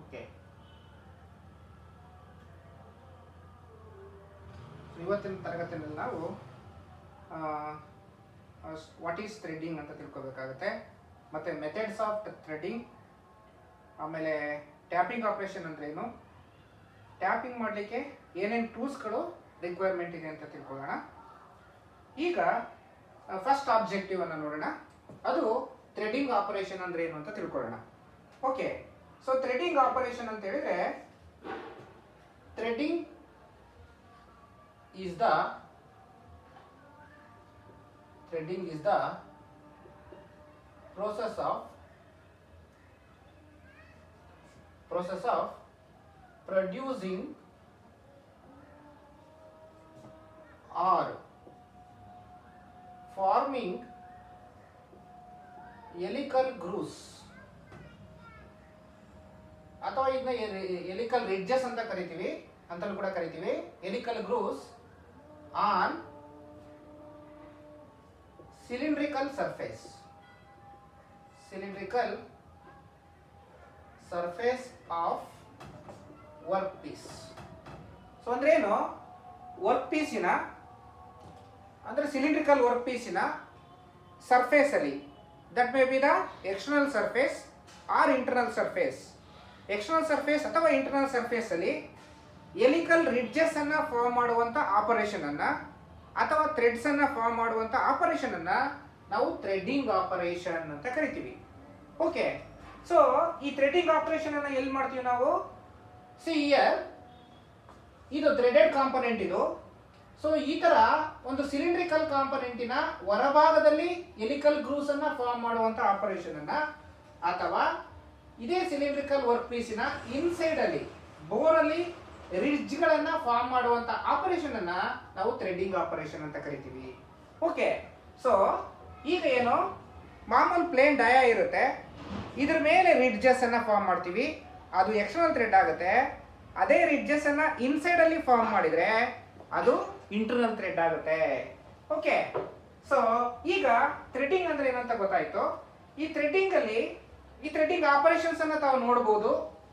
Okay ಇವತ್ತಿನ ತರಗತಿಯಲ್ಲಿ ನಾವು ವಾಟ್ ಈಸ್ ಥ್ರೆಡ್ಡಿಂಗ್ ಅಂತ ತಿಳ್ಕೊಬೇಕಾಗುತ್ತೆ ಮತ್ತು ಮೆಥಡ್ಸ್ ಆಫ್ ಥ್ರೆಡ್ಡಿಂಗ್ ಆಮೇಲೆ ಟ್ಯಾಪಿಂಗ್ ಆಪ್ರೇಷನ್ ಅಂದ್ರೆ ಏನು ಟ್ಯಾಪಿಂಗ್ ಮಾಡಲಿಕ್ಕೆ ಏನೇನು ಟೂಲ್ಸ್ಗಳು ರಿಕ್ವೈರ್ಮೆಂಟ್ ಇದೆ ಅಂತ ತಿಳ್ಕೊಳ್ಳೋಣ ಈಗ ಫಸ್ಟ್ ಆಬ್ಜೆಕ್ಟಿವ್ ಅನ್ನು ನೋಡೋಣ ಅದು ಥ್ರೆಡಿಂಗ್ ಆಪರೇಷನ್ ಅಂದ್ರೆ ಏನು ಅಂತ ತಿಳ್ಕೊಳ್ಳೋಣ ಓಕೆ ಸೊ ಥ್ರೆಡಿಂಗ್ ಆಪರೇಷನ್ ಅಂತ ಹೇಳಿದ್ರೆ threading is the threading is the process of process of producing or forming helical grooves ಅಥವಾ ಇದನ್ನ ಎಲಿಕಲ್ ರಿಡ್ಜಸ್ ಅಂತ ಕರಿತೀವಿ ಅಂತಲೂ ಕೂಡ ಕರಿತೀವಿ helical grooves on cylindrical surface cylindrical surface of workpiece so ಅಂದ್ರೆ ಏನು ವರ್ಕ್ ಪೀಸಿನ ಅಂದ್ರೆ ಸಿಲಿಂಡ್ರಿಕಲ್ ವರ್ಕ್ ಪೀಸಿನ ಸರ್ಫೇಸ್ ಅಲ್ಲಿ that may be the external surface or internal surface external surface ಅಥವಾ ಇಂಟರ್ನಲ್ ಸರ್ಫೇಸ್ ಅಲ್ಲಿ ಎಲಿಕಲ್ ರಿಡ್ಜಸ್ ಅನ್ನ ಫಾರ್ಮ್ ಮಾಡುವಂತ ಆಪರೇಷನ್ ಅನ್ನ ಅಥವಾ ಥ್ರೆಡ್ಸ್ ಅನ್ನ ಫಾರ್ಮ್ ಮಾಡುವಂತ ಆಪರೇಷನ್ ಅನ್ನ ನಾವು ಥ್ರೆಡ್ಡಿಂಗ್ ಆಪರೇಷನ್ ಅಂತ ಕರಿತೀವಿ ಓಕೆ ಸೊ ಈ ಥ್ರೆಡ್ಡಿಂಗ್ ಆಪರೇಷನ್ ಅನ್ನ ಎಲ್ಲಿ ಮಾಡ್ತೀವಿ ನಾವು ಸಿ ಇಯರ್ ಇದು ಥ್ರೆಡೆಡ್ ಕಾಂಪೊನೆಂಟ್ ಇದು ಸೊ ಈ ತರ ಒಂದು ಸಿಲಿಂಡ್ರಿಕಲ್ ಕಾಂಪೊನೆಂಟಿನ ಹೊರಭಾಗದಲ್ಲಿ ಎಲಿಕಲ್ ಗ್ರೂಸ್ ಅನ್ನ ಫಾರ್ಮ್ ಮಾಡುವಂತ ಆಪರೇಷನ್ ಅನ್ನ ಅಥವಾ ಇದೇ ಸಿಲಿಂಡ್ರಿಕಲ್ ವರ್ಕ್ ಪೀಸಿನ ಇನ್ಸೈಡ್ ಅಲ್ಲಿ ಬೋರ್ ಅಲ್ಲಿ ರಿಡ್ಜ್ಗಳನ್ನ ಫಾರ್ಮ್ ಮಾಡುವಂತ ಆಪರೇಷನ್ ಅನ್ನ ನಾವು ಥ್ರೆಡ್ಡಿಂಗ್ ಆಪರೇಷನ್ ಅಂತ ಕರಿತೀವಿ ಓಕೆ ಸೊ ಈಗ ಏನು ಮಾಮೂಲ್ ಪ್ಲೇನ್ ಡಯಾ ಇರುತ್ತೆ ಇದ್ರ ಮೇಲೆ ರಿಡ್ಜಸ್ ಅನ್ನ ಫಾರ್ಮ್ ಮಾಡ್ತೀವಿ ಅದು ಎಕ್ಸ್ಟರ್ನಲ್ ಥ್ರೆಡ್ ಆಗುತ್ತೆ ಅದೇ ರಿಡ್ಜಸ್ ಅನ್ನ ಇನ್ಸೈಡ್ ಅಲ್ಲಿ ಫಾರ್ಮ್ ಮಾಡಿದ್ರೆ ಅದು ಇಂಟರ್ನಲ್ ಥ್ರೆಡ್ ಆಗುತ್ತೆ ಓಕೆ ಸೊ ಈಗ ಥ್ರೆಡ್ಡಿಂಗ್ ಅಂದ್ರೆ ಏನಂತ ಗೊತ್ತಾಯ್ತು ಈ ಥ್ರೆಡ್ಡಿಂಗ್ ಅಲ್ಲಿ ಈ ಥ್ರೆಡ್ಡಿಂಗ್ ಆಪರೇಷನ್ಸ್ ಅನ್ನ ತಾವು ನೋಡಬಹುದು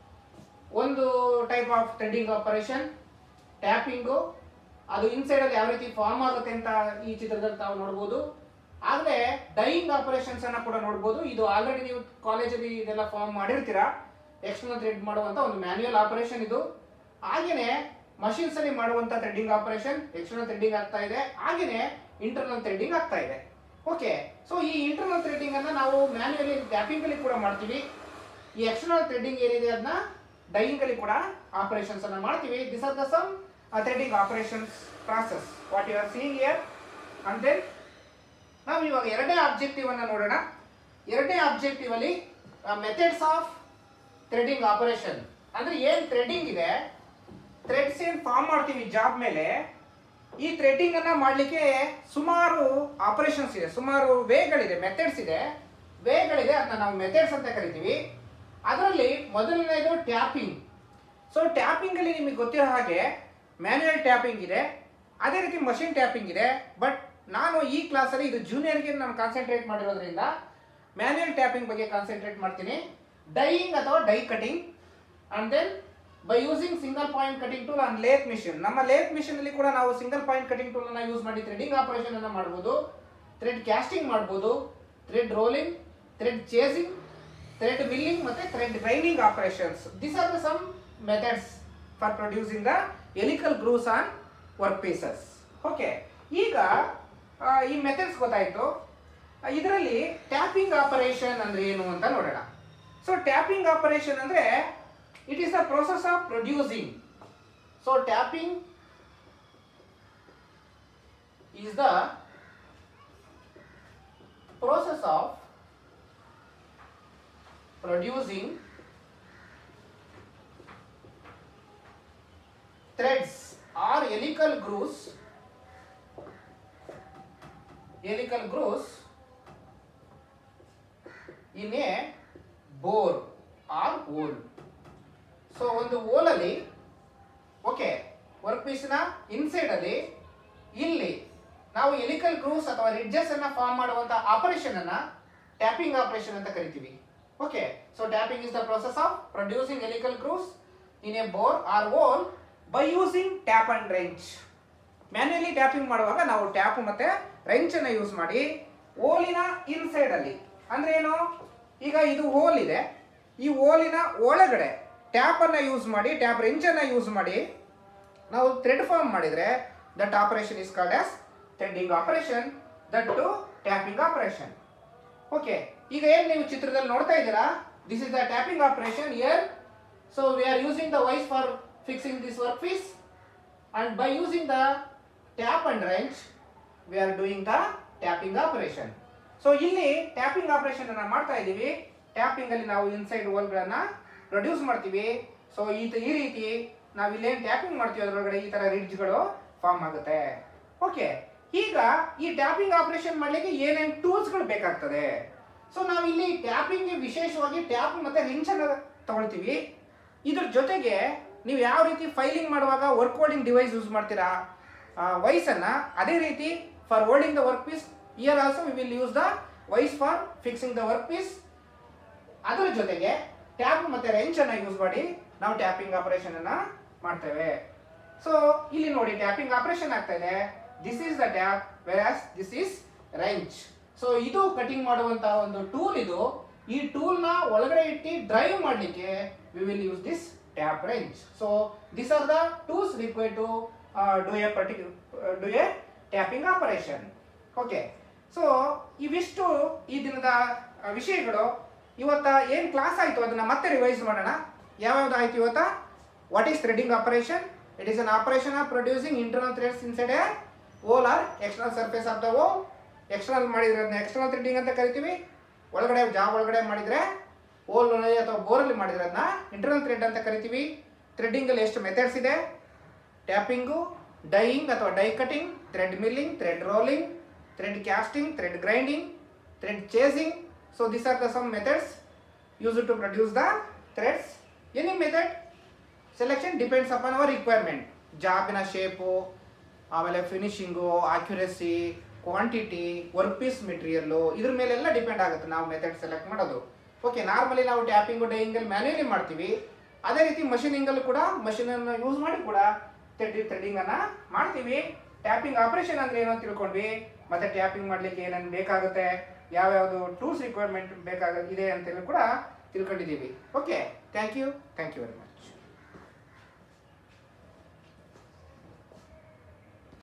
ಒಂದು type of threading operation tapping ಅದು ಇನ್ಸೈಡ್ ಅಲ್ಲಿ ಯಾವ ರೀತಿ ಫಾರ್ಮ್ ಆಗುತ್ತೆ ಅಂತ ಈ ಚಿತ್ರದಲ್ಲಿ ತಾವು ನೋಡಬಹುದು ಆಗಲೇ ಡೈಯಿಂಗ್ ಆಪರೇಷನ್ಸ್ ಅನ್ನ ಕೂಡ ನೋಡಬಹುದು ಇದು ಆಲ್ರೆಡಿ ನೀವು ಕಾಲೇಜಲ್ಲಿ ಇದೆಲ್ಲ ಫಾರ್ಮ್ ಮಾಡಿರ್ತೀರಾ ಎಕ್ಸ್ಟರ್ನಲ್ ಥ್ರೆಡ್ ಮಾಡುವಂತ ಒಂದು ಮ್ಯಾನ್ಯುಯಲ್ ಆಪರೇಷನ್ ಇದು ಹಾಗೇನೆ ಮಷಿನ್ಸ್ ಅಲ್ಲಿ ಮಾಡುವಂತ ಥ್ರೆಡ್ಡಿಂಗ್ ಆಪರೇಷನ್ ಎಕ್ಸ್ಟರ್ನಲ್ ಥ್ರೆಡ್ಡಿಂಗ್ ಆಗ್ತಾ ಇದೆ ಹಾಗೇನೆ ಇಂಟರ್ನಲ್ ಥ್ರೆಡ್ಡಿಂಗ್ ಆಗ್ತಾ ಇದೆ ಓಕೆ ಸೊ ಈ ಇಂಟರ್ನಲ್ ಥ್ರೆಡ್ಡಿಂಗ್ ಅನ್ನ ನಾವು ಮ್ಯಾನ್ಯುಯಲಿ ಟ್ಯಾಪಿಂಗ್ ಅಲ್ಲಿ ಕೂಡ ಮಾಡ್ತೀವಿ ಈ ಎಕ್ಸ್ಟರ್ನಲ್ ಥ್ರೆಡ್ಡಿಂಗ್ ಏನಿದೆ ಅದನ್ನ ಡೈಯಿಂಗ್ ಅಲ್ಲಿ ಕೂಡ ಆಪರೇಷನ್ಸ್ ಅನ್ನ ಮಾಡ್ತೀವಿ this are the some threading operations process what you are seeing here and then ನಾವು ಇವಾಗ ಎರಡನೇ ಆಬ್ಜೆಕ್ಟಿವ್ ಅನ್ನ ನೋಡೋಣ ಎರಡನೇ ಆಬ್ಜೆಕ್ಟಿವ್ ಅಲ್ಲಿ ಮೆಥಡ್ಸ್ ಆಫ್ ಥ್ರೆಡ್ಡಿಂಗ್ ಆಪರೇಷನ್ ಅಂದ್ರೆ ಏನ್ ಥ್ರೆಡ್ಡಿಂಗ್ ಇದೆ ಥ್ರೆಡ್ಸ್ ಏನ್ ಫಾರ್ಮ್ ಮಾಡ್ತೀವಿ ಜಾಬ್ ಮೇಲೆ ಈ ಥ್ರೆಡ್ಡಿಂಗ್ ಅನ್ನ ಮಾಡ್ಲಿಕ್ಕೆ ಸುಮಾರು ಆಪರೇಷನ್ಸ್ ಇದೆ ಸುಮಾರು ವೇಗಳಿದೆ ಮೆಥಡ್ಸ್ ಇದೆ ವೇಗಳಿದೆ ಅದನ್ನ ನಾವು ಮೆಥಡ್ಸ್ ಅಂತ ಕರಿತೀವಿ ಅದರಲ್ಲಿ ಮೊದಲನೇದು ಟ್ಯಾಪಿಂಗ್ ಸೊ ಟ್ಯಾಪಿಂಗ್ ಅಲ್ಲಿ ನಿಮಗೆ ಗೊತ್ತಿರೋ ಹಾಗೆ ಮ್ಯಾನ್ಯುಯಲ್ ಟ್ಯಾಪಿಂಗ್ ಇದೆ ಅದೇ ರೀತಿ ಮಷಿನ್ ಟ್ಯಾಪಿಂಗ್ ಇದೆ ಬಟ್ ನಾನು ಈ ಕ್ಲಾಸಲ್ಲಿ ಇದು ಜೂನಿಯರ್ಗೆ ನಾನು ಕಾನ್ಸಂಟ್ರೇಟ್ ಮಾಡಿರೋದ್ರಿಂದ ಮ್ಯಾನ್ಯುಯಲ್ ಟ್ಯಾಪಿಂಗ್ ಬಗ್ಗೆ ಕಾನ್ಸಂಟ್ರೇಟ್ ಮಾಡ್ತೀನಿ ಡೈಯಿಂಗ್ ಅಥವಾ die cutting and then by using single point cutting tool and lathe machine ನಮ್ಮ ಲೇತ್ ಮಿಷಿನ್ ಅಲ್ಲಿ ಕೂಡ ನಾವು ಸಿಂಗಲ್ ಪಾಯಿಂಟ್ ಕಟಿಂಗ್ ಟೂಲ್ ಅನ್ನ ಯೂಸ್ ಮಾಡಿ ಥ್ರೆಡಿಂಗ್ ಆಪರೇಷನ್ ಅನ್ನ ಮಾಡಬಹುದು ಥ್ರೆಡ್ ಕ್ಯಾಸ್ಟಿಂಗ್ ಮಾಡಬಹುದು thread rolling thread chasing thread milling ಮತ್ತೆ thread grinding operations this are the some methods for producing the helical grooves on work pieces okay ಈಗ ಆ, ಈ methods ಗೊತ್ತಾಯ್ತು ಇದರಲ್ಲಿ ಟ್ಯಾಪಿಂಗ್ ಆಪರೇಷನ್ ಅಂದ್ರೆ ಏನು ಅಂತ ನೋಡೋಣ ಸೊ ಟ್ಯಾಪಿಂಗ್ ಆಪರೇಷನ್ ಅಂದ್ರೆ it is the process of producing so tapping is the process of producing threads or helical grooves helical grooves in a bore or hole so ಒಂದು ಓಲಲ್ಲಿ okay work ಪೀಸ್ನ inside ಅಲ್ಲಿ ಇಲ್ಲಿ ನಾವು helical grooves ಅಥವಾ ridges ಅನ್ನ form ಮಾಡುವಂತ operation ಅನ್ನ ಟ್ಯಾಪಿಂಗ್ ಆಪರೇಷನ್ ಅಂತ ಕರಿತೀವಿ Okay, so tapping is the process of producing helical grooves in a bore or hole by using tap and wrench. Manually tapping ಮಾಡುವಾಗ ನಾವು ಟ್ಯಾಪ್ ಮತ್ತೆ ರೆಂಚ್ ಅನ್ನ ಯೂಸ್ ಮಾಡಿ ಓಲಿನ ಇನ್ಸೈಡ್ ಅಲ್ಲಿ ಅಂದ್ರೆ ಏನು ಈಗ ಇದು ಹೋಲ್ ಇದೆ ಈ ಓಲಿನ ಒಳಗಡೆ ಟ್ಯಾಪ್ ಅನ್ನ ಯೂಸ್ ಮಾಡಿ ಟ್ಯಾಪ್ ರೆಂಚ್ ಅನ್ನ ಯೂಸ್ ಮಾಡಿ ನಾವು ಥ್ರೆಡ್ ಫಾರ್ಮ್ ಮಾಡಿದ್ರೆ that operation is called as threading operation that to tapping operation okay ಈಗ ಏನ್ ನೀವು ಚಿತ್ರದಲ್ಲಿ ನೋಡ್ತಾ ಇದ್ದೀರಾ this is the tapping operation here so we are using the vise for fixing this work piece and by using the tap and wrench we are doing the tapping operation so ಇಲ್ಲಿ tapping operation ಅನ್ನ ಮಾಡ್ತಾ ಇದ್ದೀವಿ tapping ಅಲ್ಲಿ ನಾವು inside ಹೋಲ್ಗಳನ್ನ produce ಮಾಡ್ತೀವಿ so ಈ ತ- ಈ ರೀತಿ ನಾವು ಇಲ್ಲೇನು ಟ್ಯಾಪಿಂಗ್ ಮಾಡ್ತೀವಿ ಅದರೊಳಗಡೆ ಈ ತರ ರಿಡ್ಜ್ಗಳು ಫಾರ್ಮ್ ಆಗುತ್ತೆ ಓಕೆ ಈಗ ಈ ಟ್ಯಾಪಿಂಗ್ ಆಪರೇಷನ್ ಮಾಡ್ಲಿಕ್ಕೆ ಏನೇನು ಟೂಲ್ಸ್ಗಳು ಬೇಕಾಗ್ತದೆ ಸೊ ನಾವು ಇಲ್ಲಿ ಟ್ಯಾಪಿಂಗ್ ವಿಶೇಷವಾಗಿ ಟ್ಯಾಪ್ ಮತ್ತೆ ರಿಂಚ್ ಅನ್ನ ತಗೊಳ್ತೀವಿ ಇದ್ರ ಜೊತೆಗೆ ನೀವು ಯಾವ ರೀತಿ ಫೈಲಿಂಗ್ ಮಾಡುವಾಗ ವರ್ಕ್ ಹೋಲ್ಡಿಂಗ್ ಡಿವೈಸ್ ಯೂಸ್ ಮಾಡ್ತೀರಾ ವೈಸನ್ನ ಅದೇ ರೀತಿ for holding the work piece here also we will use the vise for fixing the work piece ಅದರ ಜೊತೆಗೆ ಟ್ಯಾಪ್ ಮತ್ತೆ ರೆಂಚ್ ಅನ್ನ ಯೂಸ್ ಮಾಡಿ ನಾವು ಟ್ಯಾಪಿಂಗ್ ಆಪರೇಷನ್ ಅನ್ನ ಮಾಡ್ತೇವೆ ಸೊ ಇಲ್ಲಿ ನೋಡಿ ಟ್ಯಾಪಿಂಗ್ ಆಪರೇಷನ್ ಆಗ್ತಾ ಇದೆ this is the tap whereas this is wrench so ಇದು ಕಟಿಂಗ್ ಮಾಡುವಂತ ಒಂದು ಟೂಲ್ ಇದು ಈ ಟೂಲ್ ನ ಒಳಗಡೆ ಇಟ್ಟು ಡ್ರೈವ್ ಮಾಡಲಿಕ್ಕೆ we will use this tap wrench so this are the tools required to do a particular do a tapping operation okay so ಇವಿಷ್ಟು ಈ ದಿನದ ಆ, ವಿಷಯಗಳು ಇವತ್ತ ಏನು ಕ್ಲಾಸ್ ಆಯಿತು ಅದನ್ನ ಮತ್ತೆ ರಿವೈಸ್ ಮಾಡೋಣ ಯಾವ್ಯಾವ್ದು ಆಯ್ತು ಇವತ್ತ what is threading operation it is an operation of producing internal threads inside a hole or external surface of the ಓ ಎಕ್ಸ್ಟರ್ನಲ್ ಮಾಡಿದ್ರೆ ಅದನ್ನ ಎಕ್ಸ್ಟರ್ನಲ್ ಥ್ರೆಡಿಂಗ್ ಅಂತ ಕರಿತೀವಿ ಒಳಗಡೆ ಜಾಬ್ ಒಳಗಡೆ ಮಾಡಿದ್ರೆ ಓಲ್ ಅಥವಾ ಬೋರಲ್ಲಿ ಮಾಡಿದ್ರೆ ಅದನ್ನ ಇಂಟರ್ನಲ್ ಥ್ರೆಡ್ ಅಂತ ಕರಿತೀವಿ ಥ್ರೆಡ್ಡಿಂಗಲ್ಲಿ ಎಷ್ಟು ಮೆಥಡ್ಸ್ ಇದೆ ಟ್ಯಾಪಿಂಗು ಡೈಯಿಂಗ್ ಅಥವಾ die cutting thread milling thread rolling thread casting thread grinding thread chasing so this are the some methods use to produce the threads any method selection depends upon our requirement ಜಾಬಿನ shape ಆಮೇಲೆ finishing accuracy quantity work piece material ಇದ್ರ ಮೇಲೆಲ್ಲ depend ಆಗುತ್ತೆ ನಾವು method select ಮಾಡೋದು okay normally ನಾವು tapping ಡೈಯಿಂಗಲ್ಲಿ manually ಮಾಡ್ತೀವಿ ಅದೇ ರೀತಿ ಮಷೀನಿಂಗಲ್ಲೂ ಕೂಡ ಮಷೀನನ್ನು ಯೂಸ್ ಮಾಡಿ ಕೂಡ ಥ್ರೆಡ್ ಥ್ರೆಡಿಂಗನ್ನು ಮಾಡ್ತೀವಿ ಟ್ಯಾಪಿಂಗ್ ಆಪರೇಷನ್ ಅಂದ್ರೆ ಏನೋ ತಿಳ್ಕೊಂಡ್ವಿ ಮತ್ತೆ ಟ್ಯಾಪಿಂಗ್ ಮಾಡ್ಲಿಕ್ಕೆ ಏನೇನು ಬೇಕಾಗುತ್ತೆ ಯಾವ್ಯಾವುದು ಟೂಲ್ಸ್ ರಿಕ್ವೈರ್ಮೆಂಟ್ ಬೇಕಾಗಿದೆ ಅಂತೇಳಿ ಕೂಡ ತಿಳ್ಕೊಂಡಿದ್ದೀವಿ okay thank you thank you very much